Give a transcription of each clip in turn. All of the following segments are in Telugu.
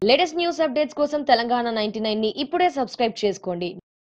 లేటెస్ట్ న్యూస్ అప్డేట్స్ కోసం తెలంగాణ నైన్టీ ని ఇప్పుడే సబ్స్క్రైబ్ చేసుకోండి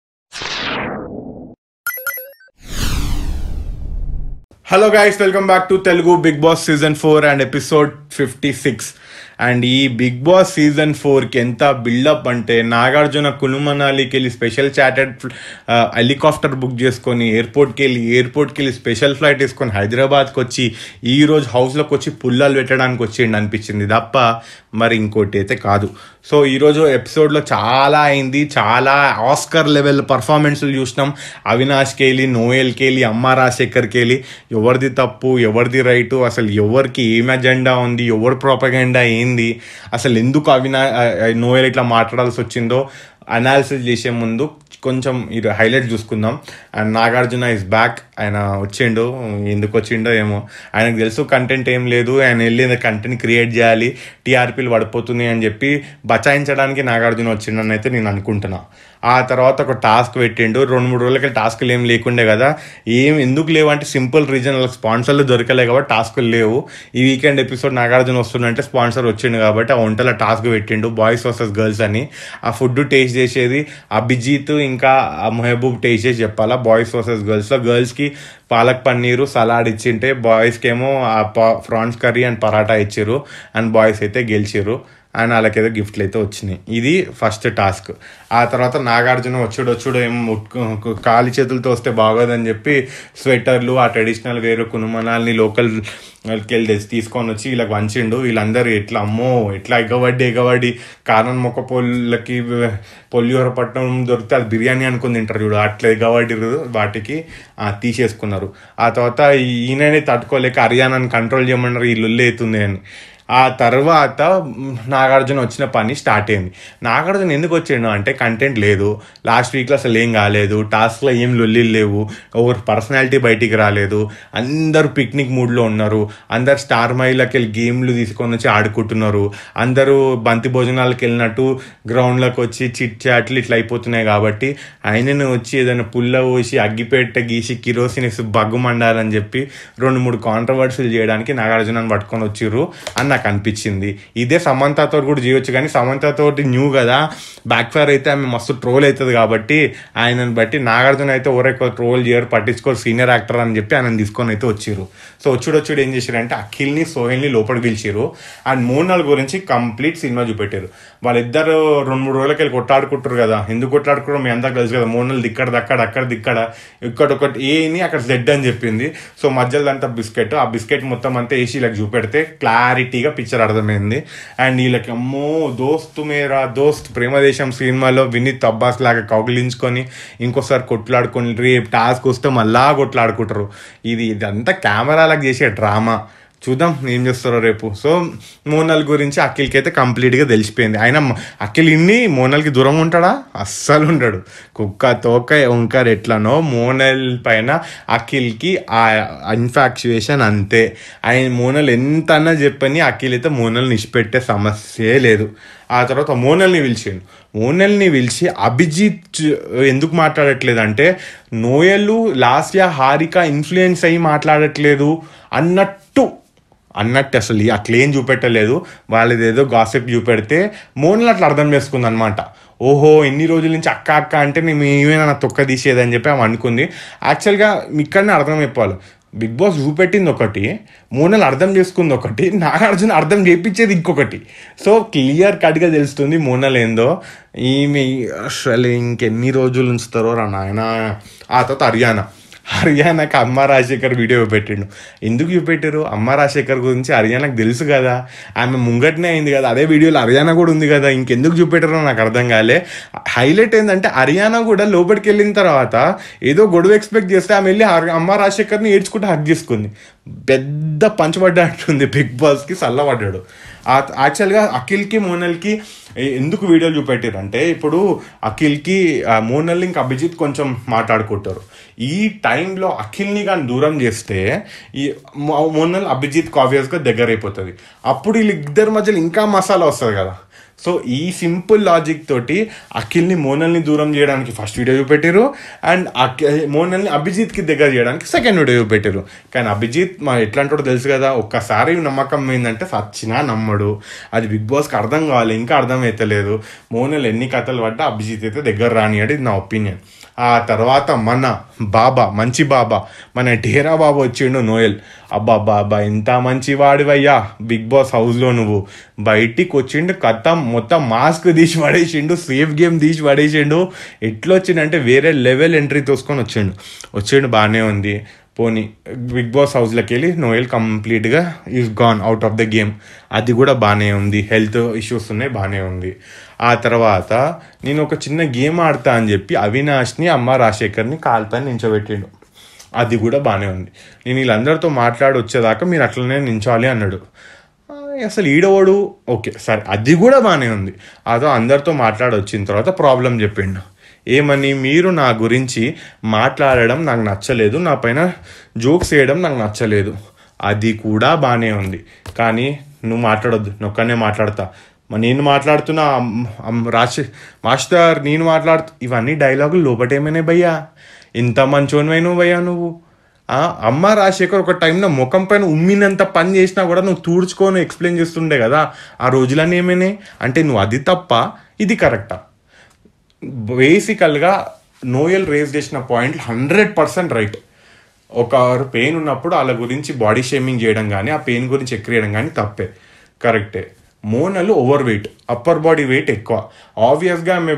hello guys welcome back to Telugu Bigg Boss season four and episode fifty six and ఈ బిగ్ బాస్ సీజన్ ఫోర్కి ఎంత బిల్డప్ అంటే నాగార్జున కునుమనాలికి వెళ్ళి స్పెషల్ చార్టెడ్ హెలికాప్టర్ బుక్ చేసుకొని ఎయిర్పోర్ట్కి వెళ్ళి ఎయిర్పోర్ట్కి వెళ్ళి స్పెషల్ ఫ్లైట్ వేసుకొని హైదరాబాద్కి వచ్చి ఈ రోజు హౌస్లోకి వచ్చి పుల్లలు పెట్టడానికి వచ్చిండి అనిపించింది తప్ప మరి ఇంకోటి అయితే కాదు సో ఈరోజు ఎపిసోడ్లో చాలా అయింది చాలా ఆస్కర్ లెవెల్ పర్ఫార్మెన్స్లు చూసినాం అవినాష్ కేలి నోయల్ కేలి అమ్మ రాజశేఖర్ కేలి ఎవరిది తప్పు ఎవరిది రైటు అసలు ఎవరికి ఏం అజెండా ఉంది ఎవరి ప్రోపగెండా ఏంది అసలు ఎందుకు అవినా నోయల్ ఇట్లా మాట్లాడాల్సి వచ్చిందో అనాలిసిస్ చేసే ముందు కొంచెం ఇది హైలైట్ చూసుకుందాం అండ్ నాగార్జున ఇస్ బ్యాక్ ఆయన వచ్చిండు ఎందుకు వచ్చిండో ఏమో ఆయనకు తెలుసు కంటెంట్ ఏం లేదు ఆయన వెళ్ళి కంటెంట్ క్రియేట్ చేయాలి టీఆర్పీలు పడిపోతుంది అని చెప్పి బచాయించడానికి నాగార్జున వచ్చిండని అయితే నేను అనుకుంటున్నా ఆ తర్వాత ఒక టాస్క్ పెట్టిండు రెండు మూడు రోజులకి టాస్క్లు ఏం లేకుండే కదా ఏం ఎందుకు లేవు అంటే సింపుల్ రీజన్ వాళ్ళకి స్పాన్సర్లు దొరకలే కాబట్టి టాస్క్లు లేవు ఈ వీకెండ్ ఎపిసోడ్ నాగార్జున వస్తుందంటే స్పాన్సర్ వచ్చిండు కాబట్టి ఆ వంటల టాస్క్ పెట్టిండు బాయ్స్ వర్సెస్ గర్ల్స్ అని ఆ ఫుడ్ టేస్ట్ చేసేది అభిజిత్ ఇంకా ఆ మెహబూబ్ టేస్ట్ చేసి చెప్పాలా బాయ్స్ వర్సెస్ గర్ల్స్లో గర్ల్స్కి పాలక్ పన్నీరు సలాడ్ ఇచ్చింటే బాయ్స్కి ఏమో ఆ ప్రాన్స్ కర్రీ అండ్ పరాటా ఇచ్చారు అండ్ బాయ్స్ అయితే గెలిచారు అండ్ వాళ్ళకేదో గిఫ్ట్లు అయితే వచ్చినాయి ఇది ఫస్ట్ టాస్క్ ఆ తర్వాత నాగార్జున వచ్చుడు వచ్చుడు ఏం ఉట్కు- కాలి చేతులతో వస్తే బాగోదని చెప్పి స్వెటర్లు ఆ ట్రెడిషనల్ వేరు కునుమనాల్ని లోకల్ వెళ్ళి తెచ్చి తీసుకొని వచ్చి వీళ్ళకి వంచిండు వీళ్ళందరూ ఎట్లా అమ్మో ఎట్లా ఎగబడి ఎగబడి కారణం మొక్క పొల్లకి పొల్యూర పట్టణం దొరికితే అది బిర్యానీ అనుకుని తింటారు చూడు అట్లా ఎగబడిరు వాటికి ఆ, తీసేసుకున్నారు ఆ తర్వాత ఈయననే తట్టుకోలేక హర్యానాని కంట్రోల్ చేయమన్నారు ఈ లొల్లి అవుతుంది అని ఆ తర్వాత మ్, నాగార్జున వచ్చిన పని స్టార్ట్ అయింది నాగార్జున ఎందుకు వచ్చిండు అంటే కంటెంట్ లేదు లాస్ట్ వీక్లో అసలు ఏం కాలేదు టాస్క్లో ఏం లొల్లి లేవు ఒకరి పర్సనాలిటీ బయటికి రాలేదు అందరూ పిక్నిక్ మూడ్లో ఉన్నారు అందరు స్టార్ మైళ్ళకి వెళ్ళి గేమ్లు తీసుకొని వచ్చి ఆడుకుంటున్నారు అందరూ బంతి భోజనాలకు వెళ్ళినట్టు గ్రౌండ్లోకి వచ్చి చిట్ చాట్లు ఇట్లా అయిపోతున్నాయి కాబట్టి ఆయనను వచ్చి ఏదైనా పుల్ల పోసి అగ్గిపెట్ట గీసి కిరోసిన్ వేసి బగ్గు మండాలని చెప్పి రెండు మూడు కాంట్రవర్సీలు చేయడానికి నాగార్జునని పట్టుకొని వచ్చిర్రు అని నాకు అనిపించింది ఇదే సమంతతో కూడా చేయొచ్చు కానీ సమంతతో న్యూ కదా బ్యాక్ ఫైర్ అయితే ఆమె మస్తు ట్రోల్ అవుతుంది కాబట్టి ఆయనను బట్టి నాగార్జున అయితే ఎవరెక్కువ ట్రోల్ చేయరు పట్టించుకోరు సీనియర్ యాక్టర్ అని చెప్పి ఆయన తీసుకొని అయితే వచ్చిర్రు సో వచ్చుడు వచ్చుడు ఏం చేశారంటే అఖిల్ని సోహెల్ని లోపలికి పిలిచిర్రు అండ్ మూడు నాలుగు గురించి కంప్లీట్ సినిమా చూపెట్టారు వాళ్ళిద్దరు రెండు మూడు రోజులకి వెళ్ళి కొట్లాడుకుంటారు కదా ఎందుకు కొట్లాడుకుంటారు మీ అందరికి తెలుసు కదా మూడు నెలలు దిక్కడ దక్కడ అక్కడ దిక్కడ ఇక్కడ ఒకటి ఏని అక్కడ జెడ్ అని చెప్పింది సో మధ్యలో అంతా బిస్కెట్ ఆ బిస్కెట్ మొత్తం అంతా వేసి వీళ్ళకి చూపెడితే క్లారిటీగా పిక్చర్ అర్థమైంది అండ్ వీళ్ళకి అమ్మో దోస్తు మేరా దోస్త్ ప్రేమదేశం సినిమాలో వినీత్ అబ్బాస్ లాగా కౌగిలించుకొని ఇంకోసారి కొట్లాడుకొని రేపు టాస్క్ వస్తే మళ్ళా కొట్లాడుకుంటారు ఇది ఇదంతా కెమెరాలకు చేసే డ్రామా చూద్దాం ఏం చేస్తారో రేపు సో మోనల్ గురించి అఖిల్కి అయితే కంప్లీట్గా తెలిసిపోయింది ఆయన మ- అఖిల్ ఇన్ని మోనల్కి దూరం ఉంటాడా అస్సలు ఉండడు కుక్క తోక వంకర్ ఎట్లనో మోనల్ పైన అఖిల్కి ఆ ఇన్ఫాక్చుయేషన్ అంతే ఆయన మోనల్ ఎంత అన్నా చెప్పని అఖిల్ అయితే మోనల్ని ఇచ్చిపెట్టే సమస్యే లేదు ఆ తర్వాత మోనల్ని పిలిచిండు మోనల్ని పిలిచి అభిజిత్ ఎందుకు మాట్లాడట్లేదు అంటే Noel last year Harika influence అయ్యి మాట్లాడట్లేదు అన్నట్టు అన్నట్టు అసలు ఈ అట్లా ఏం చూపెట్టలేదు వాళ్ళది ఏదో గాసిప్ చూపెడితే మోనల్ అట్లా అర్థం చేసుకుంది అనమాట ఓహో ఎన్ని రోజుల నుంచి అక్క అక్క అంటే నేను ఏమైనా నా తొక్క తీసేదని చెప్పి ఆమె అనుకుంది యాక్చువల్గా ఇక్కడనే అర్థం చెప్పాలి బిగ్ బాస్ చూపెట్టింది ఒకటి మోనల్ అర్థం చేసుకుంది ఒకటి నాగార్జున అర్థం చేయించేది ఇంకొకటి సో క్లియర్ కట్గా తెలుస్తుంది మోనల్ ఏందో ఈమె అసలు ఇంకెన్ని రోజులు ఉంచుతారో రా నాయన ఆ తర్వాత హర్యానా హర్యానాకి అమ్మ రాజశేఖర్ వీడియో పెట్టిండు ఎందుకు చూపెట్టారు అమ్మ రాజశేఖర్ గురించి హర్యానాకు తెలుసు కదా ఆమె ముంగట్నే అయింది కదా అదే వీడియోలో హర్యానా కూడా ఉంది కదా ఇంకెందుకు చూపెట్టారో నాకు అర్థం కాలే హైలైట్ ఏంటంటే హర్యానా కూడా లోపలికి వెళ్ళిన తర్వాత ఏదో గొడవ ఎక్స్పెక్ట్ చేస్తే ఆమె వెళ్ళి హర్- అమ్మ రాజశేఖర్ని ఏడ్చుకుంటే హక్ చేసుకుంది పెద్ద పంచబడ్డట్టుంది బిగ్ బాస్కి చల్లబడ్డాడు ఆ- యాక్చువల్గా అఖిల్కి మోనల్కి ఏ- ఎందుకు వీడియోలు చూపెట్టారంటే ఇప్పుడు అఖిల్కి ఆ, మోనల్ ఇంకా అభిజిత్ కొంచెం మాట్లాడుకుంటారు ఈ టైంలో అఖిల్ని కానీ దూరం చేస్తే ఈ మో- మోనల్ అభిజిత్ ఆబ్వియస్గా దగ్గర అయిపోతుంది అప్పుడు వీళ్ళిద్దరి మధ్యలో ఇంకా మసాలా వస్తుంది కదా సో ఈ సింపుల్ లాజిక్ తోటి అఖిల్ని మోనల్ని దూరం చేయడానికి ఫస్ట్ వీడియో చూపెట్టారు అండ్ మోనల్ని అభిజిత్కి దగ్గర చేయడానికి సెకండ్ వీడియో చూపెట్టారు కానీ అభిజిత్ మా ఎట్లాంటో తెలుసు కదా ఒక్కసారి నమ్మకం ఏంటంటే సచ్చినా నమ్మడు అది బిగ్ బాస్కి అర్థం కావాలి ఇంకా అర్థం అవుతలేదు మోనల్ ఎన్ని కథలు పడ్డా అభిజిత్ అయితే దగ్గర రానియాడు ఇది నా ఒపీనియన్ ఆ తర్వాత మన బాబా మంచి బాబా మన ఢేరా బాబా వచ్చిండు నోయల్ అబ్బా బాబా ఎంత మంచి వాడివయ్యా బిగ్ బాస్ హౌస్లో నువ్వు బయటికి వచ్చిండు కథం మొత్తం మాస్క్ తీసి పడేసిండు సేఫ్ గేమ్ తీసి పడేసిండు ఎట్లా వచ్చిండంటే వేరే లెవెల్ ఎంట్రీ తోసుకొని వచ్చిండు వచ్చిండు బాగానే ఉంది పోనీ బిగ్ బాస్ హౌస్లోకి వెళ్ళి నోయల్ కంప్లీట్గా is gone out of the game అది కూడా బాగానే ఉంది హెల్త్ ఇష్యూస్ ఉన్నాయి బాగానే ఉంది ఆ తర్వాత నేను ఒక చిన్న గేమ్ ఆడతా అని చెప్పి అవినాష్ని అమ్మ రాజశేఖర్ని కాల్పని నించోబెట్టిండు అది కూడా బాగానే ఉంది నేను వీళ్ళందరితో మాట్లాడి వచ్చేదాకా మీరు అట్లనే నించోవాలి అన్నాడు ఆ, అసలు ఈడవాడు ఓకే సరే అది కూడా బాగానే ఉంది అదో అందరితో మాట్లాడి వచ్చిన తర్వాత ప్రాబ్లం చెప్పిండు ఏమని మీరు నా గురించి మాట్లాడడం నాకు నచ్చలేదు నా పైన జోక్స్ వేయడం నాకు నచ్చలేదు అది కూడా బాగానే ఉంది కానీ నువ్వు మాట్లాడొద్దు నొక్కనే మాట్లాడతా మరి నేను మాట్లాడుతున్నా అమ్- అమ్- రాశి మాస్టర్ నేను మాట్లాడుతూ ఇవన్నీ డైలాగులు లోపటేమైనా భయ్యా ఇంత మంచోనివైనవు భయ్యా నువ్వు ఆ, అమ్మ రాజశేఖర్ ఒక టైంలో ముఖం పైన ఉమ్మినంత పని చేసినా కూడా నువ్వు తూడ్చుకొని ఎక్స్ప్లెయిన్ చేస్తుండే కదా ఆ రోజులన్నీ ఏమైనాయి అంటే నువ్వు అది తప్ప ఇది కరెక్టా బేసికల్గా నోయల్ రేస్ చేసిన పాయింట్ హండ్రెడ్ పర్సెంట్ రైట్ ఒక పెయిన్ ఉన్నప్పుడు వాళ్ళ గురించి బాడీ షేమింగ్ చేయడం కానీ ఆ పెయిన్ గురించి ఎక్కిరేయడం కానీ తప్పే కరెక్టే Monal over weight upper body weight ఎక్కువ ఆబ్వియస్గా ఆమె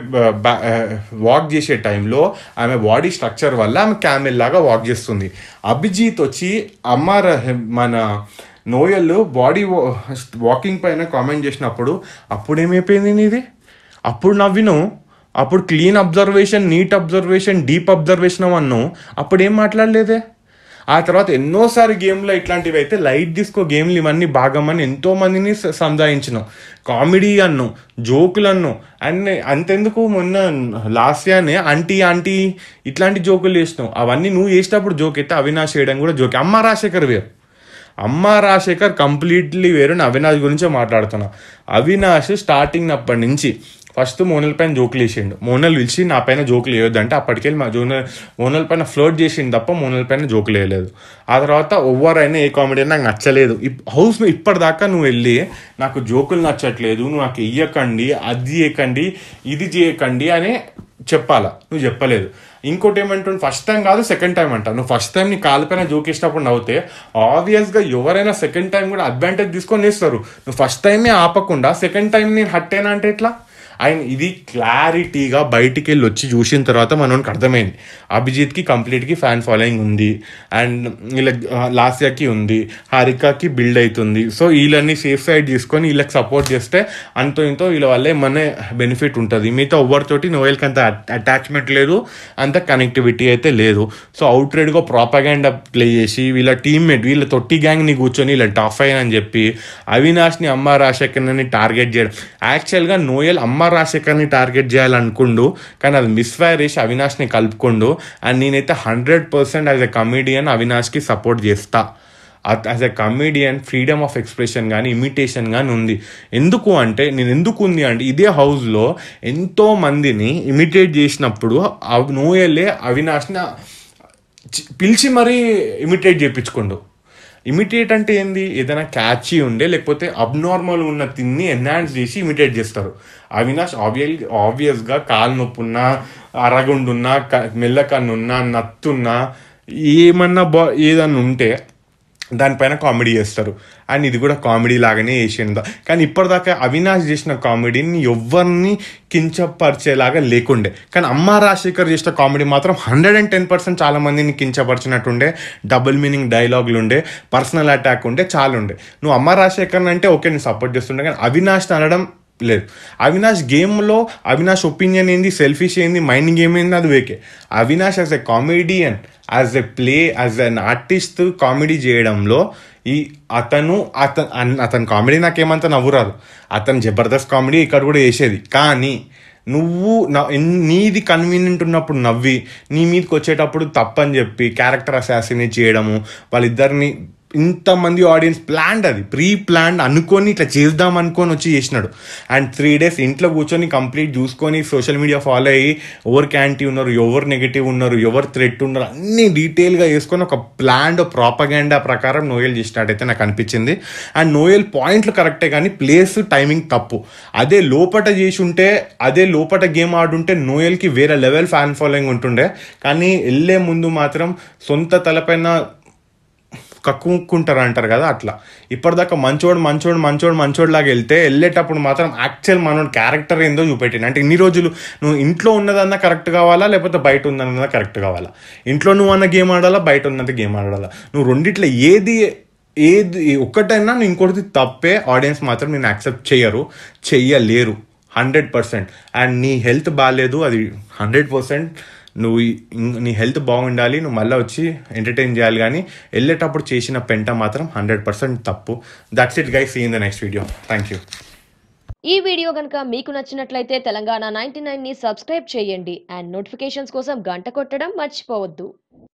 వాక్ చేసే టైంలో ఆమె బాడీ స్ట్రక్చర్ వల్ల ఆమె క్యామెల్ లాగా వాక్ చేస్తుంది అభిజిత్ వచ్చి అమ్మ ర- మన నోయల్ బాడీ వాకింగ్ పైన కామెంట్ చేసినప్పుడు అప్పుడు ఏమైపోయింది నీది అప్పుడు నవ్విను అప్పుడు clean observation neat observation deep observation అన్నావు అప్పుడు ఏం మాట్లాడలేదే ఆ తర్వాత ఎన్నోసారి గేమ్లో ఇట్లాంటివి అయితే లైట్ తీసుకో గేమ్లు ఇవన్నీ భాగమని ఎంతో మందిని స- సంజాయించినాం కామెడీ అన్నాం జోకులు అన్నాం అండ్ అంతెందుకు మొన్న లాస్ట్ ఇయర్నే ఆంటీ ఆంటీ ఇట్లాంటి జోకులు చేసినావు అవన్నీ నువ్వు చేసేటప్పుడు జోక్ అయితే అవినాష్ చేయడం కూడా జోక్ అమ్మ రాజశేఖర్ వేరు అమ్మ రాజశేఖర్ కంప్లీట్లీ వేరు నేను అవినాష్ గురించే మాట్లాడుతున్నా అవినాష్ స్టార్టింగ్ అప్పటి నుంచి ఫస్ట్ మోనల్ పైన జోకులు వేసిండు మోనల్ పిలిచి నా పైన జోకులు వేయొద్దంటే అప్పటికెళ్ళి మా జోనల్ మోనల్ పైన ఫ్లోట్ చేసిండు తప్ప మోనల్ పైన జోకులు వేయలేదు ఆ తర్వాత ఎవరైనా ఏ కామెడీ నాకు నచ్చలేదు ఇప్- హౌస్ ఇప్పటిదాకా నువ్వు వెళ్ళి నాకు జోకులు నచ్చట్లేదు నువ్వు నాకు ఇయ్యకండి అది చేయకండి ఇది చేయకండి అని చెప్పాలా నువ్వు చెప్పలేదు ఇంకోటి ఏమంటుంది ఫస్ట్ టైం కాదు సెకండ్ టైం అంట నువ్వు ఫస్ట్ టైం నీ కాలుపైన జోకేసినప్పుడు నవ్వుతే ఆబ్వియస్గా ఎవరైనా సెకండ్ టైం కూడా అడ్వాంటేజ్ తీసుకొని వేస్తారు నువ్వు ఫస్ట్ టైమే ఆపకుండా సెకండ్ టైం నేను హట్ అయినా అంటే ఎట్లా ఆయన ఇది క్లారిటీగా బయటికి వెళ్ళి వచ్చి చూసిన తర్వాత మనోనికి అర్థమైంది అభిజిత్కి కంప్లీట్కి ఫ్యాన్ ఫాలోయింగ్ ఉంది అండ్ వీళ్ళ లాస్యాకి ఉంది హారికాకి బిల్డ్ అవుతుంది సో వీళ్ళని సేఫ్ సైడ్ తీసుకొని వీళ్ళకి సపోర్ట్ చేస్తే అంతో ఇంతో వీళ్ళ వల్ల ఏమన్నా బెనిఫిట్ ఉంటుంది మిగతా ఎవరితోటి నోయల్కి అంత అటాచ్మెంట్ లేదు అంత కనెక్టివిటీ అయితే లేదు సో అవుట్ రైడ్గా ప్రాపగాండా ప్లే చేసి వీళ్ళ టీమ్మేట్ వీళ్ళ తొట్టి గ్యాంగ్ని కూర్చొని వీళ్ళ టాఫ్ అని చెప్పి అవినాష్ని అమ్మ రాజశేఖర్ని టార్గెట్ చేయడం యాక్చువల్గా నోయల్ అమ్మ రాజశేఖర్ని టార్గెట్ చేయాలనుకుండు కానీ అది మిస్ఫైర్ చేసి అవినాష్ని కలుపుకుండు అండ్ నేనైతే hundred percent as a comedian అవినాష్కి సపోర్ట్ చేస్తా as a comedian freedom of expression కానీ ఇమిటేషన్ కానీ ఉంది ఎందుకు అంటే నేను ఎందుకు ఉంది అంటే ఇదే హౌస్లో ఎంతో మందిని ఇమిటేట్ చేసినప్పుడు అవ్- నోయల్లే అవినాష్ని చి- పిలిచి మరీ ఇమిటేట్ చేయించుకోండు ఇమిటేట్ అంటే ఏంది ఏదైనా క్యాచీ ఉండే లేకపోతే అబ్నార్మల్ ఉన్న తిన్ని ఎన్హాన్స్ చేసి ఇమిటేట్ చేస్తారు అవినాష్ ఆబ్వియల్ ఆబ్వియస్గా కాలు నొప్పున్నా అరగుండున్నా క- మెల్లకన్నున్నా నత్తున్నా ఏమన్నా బా ఏదన్నా ఉంటే దానిపైన కామెడీ చేస్తారు అండ్ ఇది కూడా కామెడీ లాగానే చేసిండు కానీ ఇప్పటిదాకా అవినాష్ చేసిన కామెడీని ఎవరిని కించపరిచేలాగా లేకుండే కానీ అమ్మ రాజశేఖర్ చేసిన కామెడీ మాత్రం హండ్రెడ్ అండ్ టెన్ పర్సెంట్ చాలా మందిని కించపరిచినట్టుండే డబుల్ మీనింగ్ డైలాగులు ఉండే పర్సనల్ అటాక్ ఉండే చాలా ఉండే నువ్వు అమ్మ రాజశేఖర్ అంటే ఓకే నేను సపోర్ట్ చేస్తుండే కానీ అవినాష్ అనడం లేదు అవినాష్ గేమ్లో అవినాష్ ఒపీనియన్ ఏంది సెల్ఫిష్ ఏంది మైండ్ గేమ్ ఏంది అది వేకే Avinash as a comedian as a play as an artist comedy చేయడంలో ఈ అతను అతను అతని కామెడీ నాకేమంత నవ్వురాదు అతను జబర్దస్త్ కామెడీ ఇక్కడ కూడా చేసేది కానీ నువ్వు నా ఎన్- నీది కన్వీనియంట్ ఉన్నప్పుడు నవ్వి నీ మీదకి వచ్చేటప్పుడు తప్పని చెప్పి క్యారెక్టర్ అసాసినేట్ చేయడము వాళ్ళిద్దరిని ఇంతమంది ఆడియన్స్ ప్లాన్డ్ అది ప్రీ ప్లాన్డ్ అనుకొని ఇట్లా చేద్దాం అనుకొని వచ్చి చేసినాడు అండ్ త్రీ డేస్ ఇంట్లో కూర్చొని కంప్లీట్ చూసుకొని సోషల్ మీడియా ఫాలో అయ్యి ఎవరు క్యాంటీ ఉన్నారు ఎవరు నెగిటివ్ ఉన్నారు ఎవరు థ్రెట్ ఉన్నారు అన్ని డీటెయిల్గా వేసుకొని ఒక ప్లాన్డ్ ప్రాపగాండా ప్రకారం నోయల్ చేసినట్టయితే నాకు అనిపించింది అండ్ నోయల్ పాయింట్లు కరెక్టే కానీ ప్లేస్ టైమింగ్ తప్పు అదే లోపట చేసి ఉంటే అదే లోపట గేమ్ ఆడుంటే నోయల్కి వేరే లెవెల్ ఫ్యాన్ ఫాలోయింగ్ ఉంటుండే కానీ వెళ్ళే ముందు మాత్రం సొంత తలపైన కక్కుకుంటారు అంటారు కదా అట్లా ఇప్పటిదాకా మంచోడు మంచోడు మంచోడు మంచోడు లాగా వెళ్తే వెళ్ళేటప్పుడు మాత్రం యాక్చువల్ మనోడు క్యారెక్టర్ ఏందో చూపెట్టిన అంటే ఇన్ని రోజులు నువ్వు ఇంట్లో ఉన్నదన్నా కరెక్ట్ కావాలా లేకపోతే బయట ఉన్నదన్నా కరెక్ట్ కావాలా ఇంట్లో నువ్వు అన్న గేమ్ ఆడాలా బయట ఉన్నది గేమ్ ఆడాలా నువ్వు రెండిట్లో ఏది ఏది ఒక్కటైనా నువ్వు ఇంకోటి తప్పే ఆడియన్స్ మాత్రం నేను యాక్సెప్ట్ చేయరు చెయ్యలేరు హండ్రెడ్ పర్సెంట్ అండ్ నీ హెల్త్ బాగాలేదు అది హండ్రెడ్ పర్సెంట్ నువ్వు ఈ- ఇం- నీ హెల్త్ బాగుండాలి నువ్వు మళ్ళీ వచ్చి ఎంటర్టైన్ చేయాలి కానీ వెళ్ళేటప్పుడు చేసిన పెంట మాత్రం హండ్రెడ్ పర్సెంట్ తప్పు that's it guys see in the next video thank you ఈ వీడియో కనుక మీకు నచ్చినట్లయితే తెలంగాణ నైన్టీ ని సబ్స్క్రైబ్ చేయండి అండ్ నోటిఫికేషన్స్ కోసం గంట కొట్టడం మర్చిపోవద్దు